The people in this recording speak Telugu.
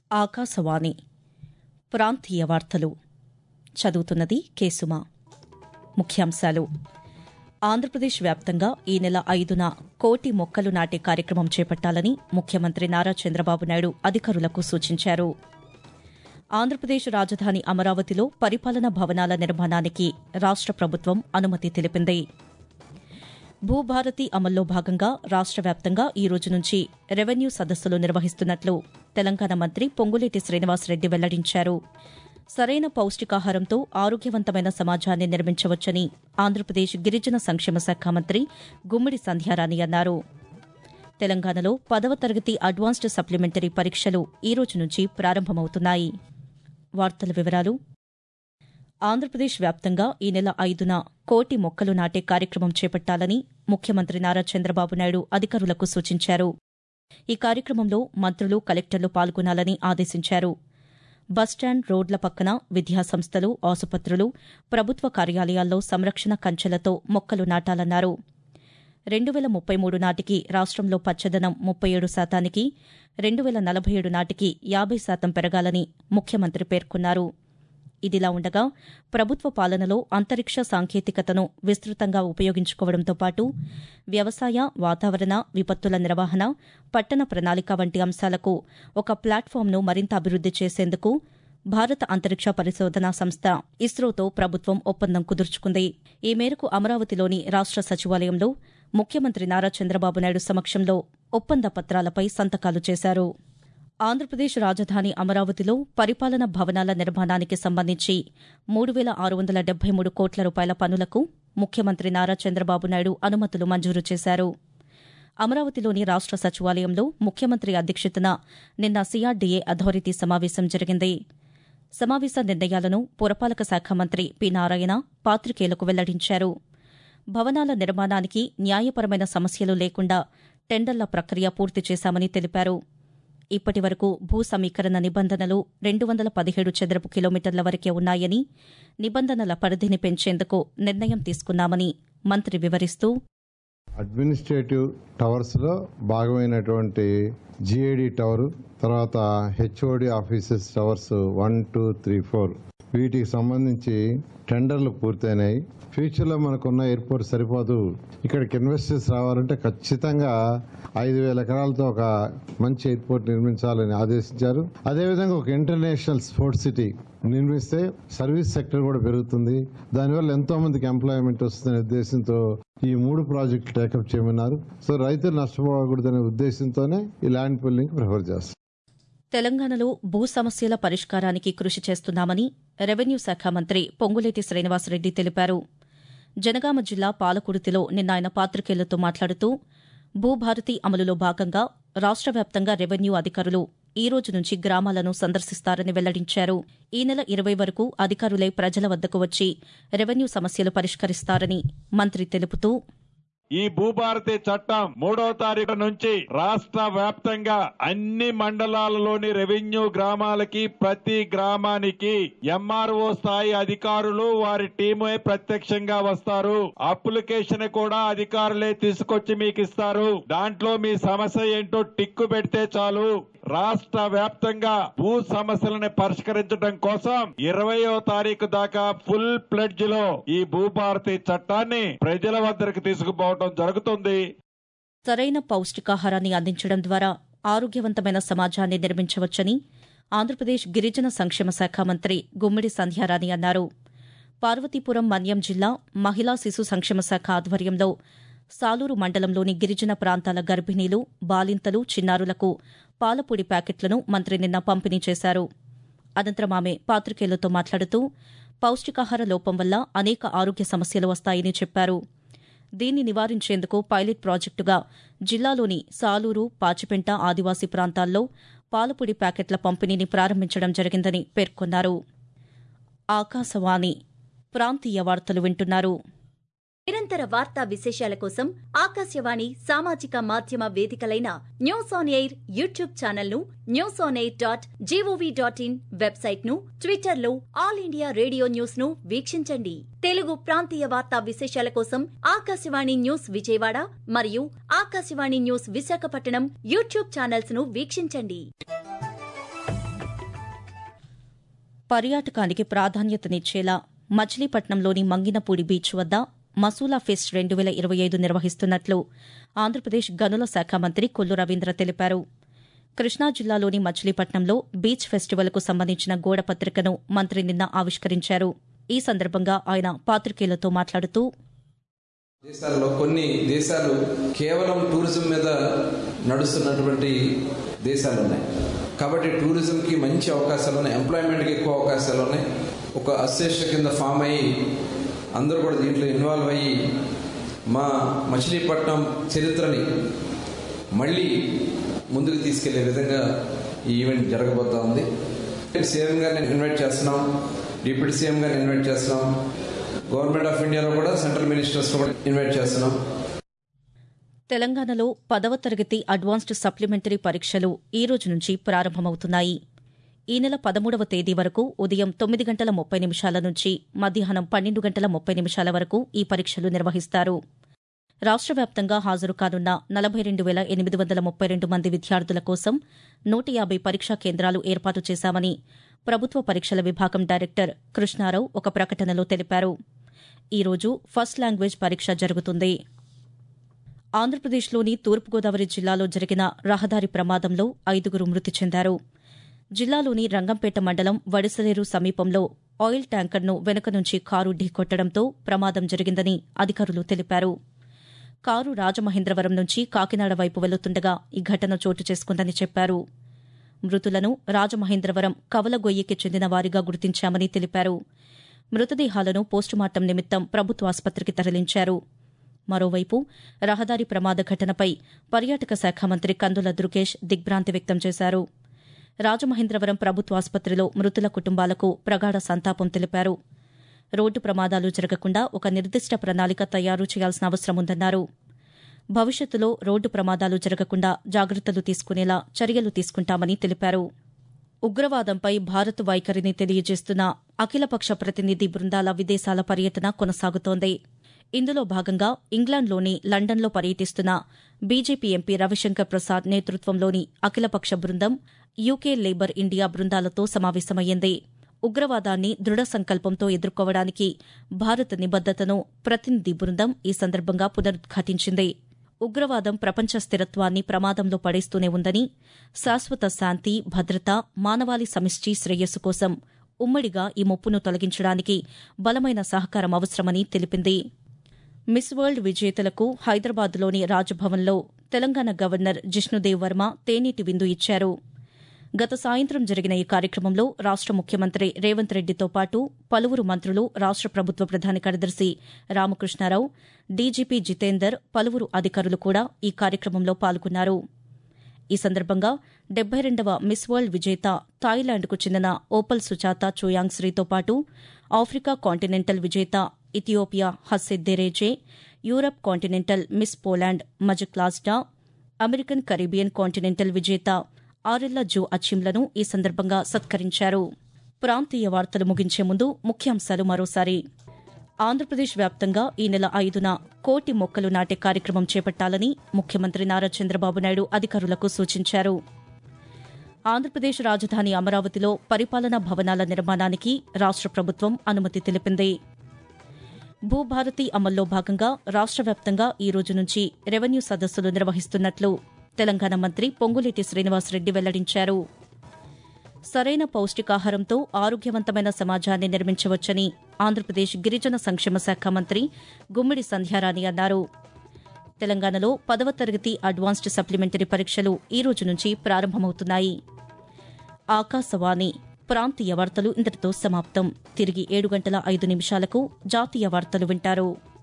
ఆకాశవాణి ప్రాంతీయ వార్తలు చదువుతున్నది కేసుమా ముఖ్యాంశాలు ఆంధ్రప్రదేశ్ వ్యాప్తంగా ఈ నెల ఐదున కోటి మొక్కలు నాటే కార్యక్రమం చేపట్టాలని ముఖ్యమంత్రి నారా చంద్రబాబు నాయుడు అధికారులకు సూచించారు ఆంధ్రప్రదేశ్ రాజధాని అమరావతిలో పరిపాలనా భవనాల నిర్మాణానికి రాష్ట ప్రభుత్వం అనుమతి తెలిపింది భూభారతి అమల్లో భాగంగా రాష్ట వ్యాప్తంగా ఈ రోజు నుంచి రెవెన్యూ సదస్సులు నిర్వహిస్తున్నట్లు తెలంగాణ మంత్రి పొంగులేటి శ్రీనివాసరెడ్డి వెల్లడించారు సరైన పౌష్టికాహారంతో ఆరోగ్యవంతమైన సమాజాన్ని నిర్మించవచ్చని ఆంధ్రప్రదేశ్ గిరిజన సంక్షేమ శాఖ మంత్రి గుమ్మిడి సంధ్యారాణి అన్నారు తెలంగాణలో పదవ తరగతి అడ్వాన్స్డ్ సప్లిమెంటరీ పరీక్షలు ఈ రోజు నుంచి ప్రారంభమవుతున్నాయి వార్తల వివరాలు ఆంధ్రప్రదేశ్ వ్యాప్తంగా ఈ నెల ఐదున కోటి మొక్కలు నాటే కార్యక్రమం చేపట్టాలని ముఖ్యమంత్రి నారా చంద్రబాబు నాయుడు అధికారులకు సూచించారు ఈ కార్యక్రమంలో మంత్రులు కలెక్టర్లు పాల్గొనాలని ఆదేశించారు బస్టాండ్ రోడ్ల పక్కన విద్యాసంస్థలు ఆసుపత్రులు ప్రభుత్వ కార్యాలయాల్లో సంరక్షణ కంచెలతో మొక్కలు నాటాలన్నారు రెండు వేల ముప్పై మూడు నాటికి రాష్ట్రంలో పచ్చదనం ముప్పై ఏడు శాతానికి రెండు వేల నలభై ఏడు నాటికి యాభై శాతం పెరగాలని ముఖ్యమంత్రి పేర్కొన్నారు ఇదిలా ఉండగా ప్రభుత్వ పాలనలో అంతరిక్ష సాంకేతికతను విస్తృతంగా ఉపయోగించుకోవడంతో పాటు వ్యవసాయ వాతావరణ విపత్తుల నిర్వహణ పట్టణ ప్రణాళిక వంటి అంశాలకు ఒక ప్లాట్ఫామ్ను మరింత అభివృద్ది చేసేందుకు భారత అంతరిక్ష పరిశోధనా సంస్థ ఇస్రోతో ప్రభుత్వం ఒప్పందం కుదుర్చుకుంది ఈ మేరకు అమరావతిలోని రాష్ట సచివాలయంలో ముఖ్యమంత్రి నారా చంద్రబాబు నాయుడు సమక్షంలో ఒప్పంద పత్రాలపై సంతకాలు చేశారు ఆంధ్రప్రదేశ్ రాజధాని అమరావతిలో పరిపాలన భవనాల నిర్మాణానికి సంబంధించి మూడు వేల ఆరు వందల డెబ్బై మూడు కోట్ల రూపాయల పనులకు ముఖ్యమంత్రి నారా చంద్రబాబు నాయుడు అనుమతులు మంజూరు చేశారు అమరావతిలోని రాష్ట సచివాలయంలో ముఖ్యమంత్రి అధ్యక్షతన నిన్న సిఆర్డీఏ అథారిటీ సమావేశం జరిగింది సమావేశ నిర్ణయాలను పురపాలక శాఖ మంత్రి పి నారాయణ పాతికేయులకు వెల్లడించారు భవనాల నిర్మాణానికి న్యాయపరమైన సమస్యలు లేకుండా టెండర్ల ప్రక్రియ పూర్తి చేశామని తెలిపారు ఇప్పటి వరకు భూ సమీకరణ నిబంధనలు రెండు వందల పదిహేడు చదరపు కిలోమీటర్ల వరకే ఉన్నాయని నిబంధనల పరిధిని పెంచేందుకు నిర్ణయం తీసుకున్నామని మంత్రి వివరిస్తూ అడ్మినిస్ట్రేటివ్ టవర్స్ లో భాగమైనటువంటి జిఐడి టవర్ తర్వాత HOD offices towers one two three four వీటికి సంబంధించి టెండర్లు పూర్తయినాయి ఫ్యూచర్ లో మనకున్న ఎయిర్పోర్ట్ సరిపోదు ఇక్కడికి ఇన్వెస్టర్స్ రావాలంటే ఖచ్చితంగా ఐదు వేల ఎకరాలతో ఒక మంచి ఎయిర్పోర్ట్ నిర్మించాలని ఆదేశించారు అదేవిధంగా ఒక ఇంటర్నేషనల్ స్పోర్ట్స్ సిటీ నిర్మిస్తే సర్వీస్ సెక్టర్ కూడా పెరుగుతుంది దానివల్ల ఎంతో మందికి ఎంప్లాయ్మెంట్ వస్తుందనే ఉద్దేశంతో ఈ మూడు ప్రాజెక్టులు టేకప్ చేయమన్నారు సో రైతులు నష్టపోకూడదనే ఉద్దేశంతోనే ఈ ల్యాండ్ పుల్లింగ్ ప్రిఫర్ చేస్తారు తెలంగాణలో భూ సమస్యల పరిష్కారానికి కృషి చేస్తున్నామని రెవెన్యూ శాఖ మంత్రి పొంగులేటి శ్రీనివాసరెడ్డి తెలిపారు జనగామ జిల్లా పాలకుర్తిలో నిన్న ఆయన పాతికేయులతో మాట్లాడుతూ భూభారతి అమలులో భాగంగా రాష్ట వ్యాప్తంగా రెవెన్యూ అధికారులు ఈ రోజు నుంచి గ్రామాలను సందర్శిస్తారని వెల్లడించారు ఈ నెల ఇరవై వరకు అధికారులే ప్రజల వద్దకు వచ్చి రెవెన్యూ సమస్యలు పరిష్కరిస్తారని మంత్రి తెలుపుతూ ఈ భూభారతి చట్టం మూడో తారీఖు నుంచి రాష్ట్ర వ్యాప్తంగా అన్ని మండలాలలోని రెవెన్యూ గ్రామాలకి ప్రతి గ్రామానికి ఎంఆర్ఓ స్థాయి అధికారులు వారి టీమే ప్రత్యక్షంగా వస్తారు అప్లికేషన్ కూడా అధికారులే తీసుకొచ్చి మీకు ఇస్తారు దాంట్లో మీ సమస్య ఏంటో టిక్కు పెడితే చాలు రాష్ట్ర వ్యాప్తంగా భూ సమస్యలను పరిష్కరించడం కోసం ఇరవయో తారీఖు దాకా ఫుల్ ప్లెడ్జ్ లో ఈ భూభారతి చట్టాన్ని ప్రజల వద్దకు తీసుకుపోవడం జరుగుతుంది సరైన పౌష్టికాహారాన్ని అందించడం ద్వారా ఆరోగ్యవంతమైన సమాజాన్ని నిర్మించవచ్చని ఆంధ్రప్రదేశ్ గిరిజన సంక్షేమ శాఖ మంత్రి గుమ్మిడి సంధ్యారాణి అన్నారు పార్వతీపురం మన్యం జిల్లా మహిళా శిశు సంక్షేమ శాఖ ఆధ్వర్యంలో సాలూరు మండలంలోని గిరిజన ప్రాంతాల గర్భిణీలు బాలింతలు చిన్నారులకు పాలపొడి ప్యాకెట్లను మంత్రి నిన్న పంపిణీ చేశారు అనంతరం ఆమె పాతికేయులతో మాట్లాడుతూ పౌష్టికాహార లోపం వల్ల అనేక ఆరోగ్య సమస్యలు వస్తాయని చెప్పారు దీన్ని నివారించేందుకు పైలట్ ప్రాజెక్టుగా జిల్లాలోని సాలూరు పాచిపెంట ఆదివాసీ ప్రాంతాల్లో పాలపొడి ప్యాకెట్ల పంపిణీని ప్రారంభించడం జరిగిందని పేర్కొన్నారు ఆకాశవాణి ప్రాంతీయ వార్తలు వింటున్నారు నిరంతర వార్తా విశేషాల కోసం ఆకాశవాణి సామాజిక మాధ్యమ వేదికలైన news on air YouTube channel ను news on air dot G O V dot in website ను ట్విట్టర్ లో ఆల్ ఇండియా రేడియో న్యూస్ ను వీక్షించండి తెలుగు ప్రాంతీయ వార్తా విశేషాల కోసం ఆకాశవాణి న్యూస్ విజయవాడ మరియు Akashvani news Visakhapatnam YouTube channels ను వీక్షించండి పర్యాటకానికి ప్రాధాన్యతనిచ్చేలా మచిలీపట్నంలోని మంగినపూడి బీచ్ వద్ద మసూలా ఫెస్ట్ రెండు వేల ఇరవై ఐదు నిర్వహిస్తున్నట్లు ఆంధ్రప్రదేశ్ గనుల శాఖ మంత్రి కొల్లు రవీంద్ర తెలిపారు కృష్ణా జిల్లాలోని మచిలీపట్నంలో బీచ్ ఫెస్టివల్కు సంబంధించిన గోడ పత్రికను మంత్రి నిన్న ఆవిష్కరించారు ఈ సందర్భంగా ఆయన పాతికేయులతో మాట్లాడుతూ దేశాల్లో కొన్ని దేశాలు కేవలం టూరిజం మీద నడుస్తున్నటువంటి దేశాలు ఉన్నాయి కాబట్టి టూరిజంకి మంచి అవకాశాలు ఉన్నాయి ఎంప్లాయ్మెంట్కి ఎక్కువ అవకాశాలు ఉన్నాయి ఒక అసోసియేషన్ కింద ఫామ్ అయ్యి అందరూ కూడా దీంట్లో ఇన్వాల్వ్ అయ్యి మా మచిలీపట్నం చరిత్రని మళ్ళీ ముందుకు తీసుకెళ్లే విధంగా ఈ ఈవెంట్ జరగబోతా ఉంది సీఎం గారిని ఇన్వైట్ చేస్తున్నాం డిప్యూటీ సీఎం గారిని ఇన్వైట్ చేస్తున్నాం గవర్నమెంట్ ఆఫ్ ఇండియాలో కూడా సెంట్రల్ మినిస్టర్స్ కూడా ఇన్వైట్ చేస్తున్నాం తెలంగాణలో పదవ తరగతి అడ్వాన్స్డ్ సప్లిమెంటరీ పరీక్షలు ఈ రోజు నుంచి ప్రారంభమవుతున్నాయి ఈ నెల పదమూడవ తేదీ వరకు ఉదయం తొమ్మిది గంటల ముప్పై నిమిషాల నుంచి మధ్యాహ్నం పన్నెండు గంటల ముప్పై నిమిషాల వరకు ఈ పరీక్షలు నిర్వహిస్తారు రాష్ట్ర వ్యాప్తంగా హాజరు కానున్న నలభై రెండు వేల ఎనిమిది వందల ముప్పై రెండు మంది విద్యార్థుల కోసం నూట యాభై పరీక్షా కేంద్రాలు ఏర్పాటు చేశామని ప్రభుత్వ పరీక్షల విభాగం డైరెక్టర్ కృష్ణారావు ఒక ప్రకటనలో తెలిపారు ఈ రోజు ఫస్ట్ లాంగ్వేజ్ పరీక్ష జరుగుతుంది ఆంధ్రప్రదేశ్లోని తూర్పుగోదావరి జిల్లాలో జరిగిన రహదారి ప్రమాదంలో ఐదుగురు మృతి చెందారు జిల్లాలోని రంగంపేట మండలం వడిసలేరు సమీపంలో ఆయిల్ ట్యాంకర్ను వెనుక నుంచి కారు ఢీకొట్టడంతో ప్రమాదం జరిగిందని అధికారులు తెలిపారు కారు రాజమహేంద్రవరం నుంచి కాకినాడ వైపు వెళుతుండగా ఈ ఘటన చోటు చేసుకుందని చెప్పారు మృతులను రాజమహేంద్రవరం కవలగొయ్యికి చెందిన వారిగా గుర్తించామని తెలిపారు మృతదేహాలను పోస్టుమార్టం నిమిత్తం ప్రభుత్వ ఆసుపత్రికి తరలించారు మరోవైపు రహదారి ప్రమాద ఘటనపై పర్యాటక శాఖ మంత్రి కందుల దుర్గేష్ దిగ్భ్రాంతి వ్యక్తం చేశారు రాజమహేంద్రవరం ప్రభుత్వ ఆసుపత్రిలో మృతుల కుటుంబాలకు ప్రగాఢ సంతాపం తెలిపారు రోడ్డు ప్రమాదాలు జరగకుండా ఒక నిర్దిష్ట ప్రణాళిక తయారు చేయాల్సిన అవసరం ఉందన్నారు భవిష్యత్తులో రోడ్డు ప్రమాదాలు జరగకుండా జాగ్రత్తలు తీసుకునేలా చర్యలు తీసుకుంటామని తెలిపారు ఉగ్రవాదంపై భారత్ వైఖరిని తెలియజేస్తున్న అఖిలపక్ష ప్రతినిధి బృందాల విదేశాల పర్యటన కొనసాగుతోంది ఇందులో భాగంగా ఇంగ్లాండ్లోని లండన్లో పర్యటిస్తున్న బీజేపీ ఎంపీ రవిశంకర్ ప్రసాద్ నేతృత్వంలోని అఖిలపక్ష బృందం యూకే లేబర్ ఇండియా బృందాలతో సమావేశమయ్యింది ఉగ్రవాదాన్ని దృఢ సంకల్పంతో ఎదుర్కోవడానికి భారత్ నిబద్దతను ప్రతినిధి బృందం ఈ సందర్భంగా పునరుద్ఘాటించింది ఉగ్రవాదం ప్రపంచ స్థిరత్వాన్ని ప్రమాదంలో పడేస్తూనే ఉందని శాశ్వత శాంతి భద్రత మానవాళి సమిష్టి శ్రేయస్సు కోసం ఉమ్మడిగా ఈ ముప్పును తొలగించడానికి బలమైన సహకారం అవసరమని తెలిపింది మిస్ వరల్డ్ విజేతలకు హైదరాబాద్లోని రాజ్భవన్లో తెలంగాణ గవర్నర్ జిష్ణుదేవ్ వర్మ తేనీటి విందు ఇచ్చారు గత సాయంత్రం జరిగిన ఈ కార్యక్రమంలో రాష్ట ముఖ్యమంత్రి రేవంత్ రెడ్డితో పాటు పలువురు మంత్రులు రాష్ట ప్రభుత్వ ప్రధాన కార్యదర్శి రామకృష్ణారావు డీజీపీ జితేందర్ పలువురు అధికారులు కూడా ఈ కార్యక్రమంలో పాల్గొన్నారు ఈ సందర్భంగా డెబ్బై రెండవ మిస్ వరల్డ్ విజేత థాయిలాండ్కు చెందిన ఓపల్ సుచాత చోయాంగ్శ్రీతో పాటు ఆఫ్రికా కాంటినెంటల్ విజేత Ethiopia Hasset Dereje Europe continental Miss Poland Maja Klajda American Caribbean continental విజేత ఆరెల్లా జో అచిమ్లను ఈ సందర్భంగా సత్కరించారు ప్రాంతీయ వార్తలు ముగించే ముందు ముఖ్యాంశాలు మరోసారి ఆంధ్రప్రదేశ్ వ్యాప్తంగా ఈ నెల ఐదున కోటి మొక్కలు నాటే కార్యక్రమం చేపట్టాలని ముఖ్యమంత్రి నారా చంద్రబాబు నాయుడు అధికారులకు సూచించారు ఆంధ్రప్రదేశ్ రాజధాని అమరావతిలో పరిపాలనా భవనాల నిర్మాణానికి రాష్ట ప్రభుత్వం అనుమతి తెలిపింది భూభారతి అమల్లో భాగంగా రాష్ట వ్యాప్తంగా ఈ రోజు నుంచి రెవెన్యూ సదస్సులు నిర్వహిస్తున్నట్లు తెలంగాణ మంత్రి పొంగులేటి శ్రీనివాసరెడ్డి వెల్లడించారు సరైన పౌష్టికాహారంతో ఆరోగ్యవంతమైన సమాజాన్ని నిర్మించవచ్చని ఆంధ్రప్రదేశ్ గిరిజన సంక్షేమ శాఖ మంత్రి గుమ్మిడి సంధ్యారాణి అన్నారు తెలంగాణలో పదవ తరగతి అడ్వాన్స్డ్ సప్లిమెంటరీ పరీక్షలు ఈ రోజు నుంచి ప్రారంభమవుతున్నాయి ఆకాశవాణి ప్రాంతీయ వార్తలు ఇంతటితో సమాప్తం తిరిగి ఏడు గంటల ఐదు నిమిషాలకు జాతీయ వార్తలు వింటారు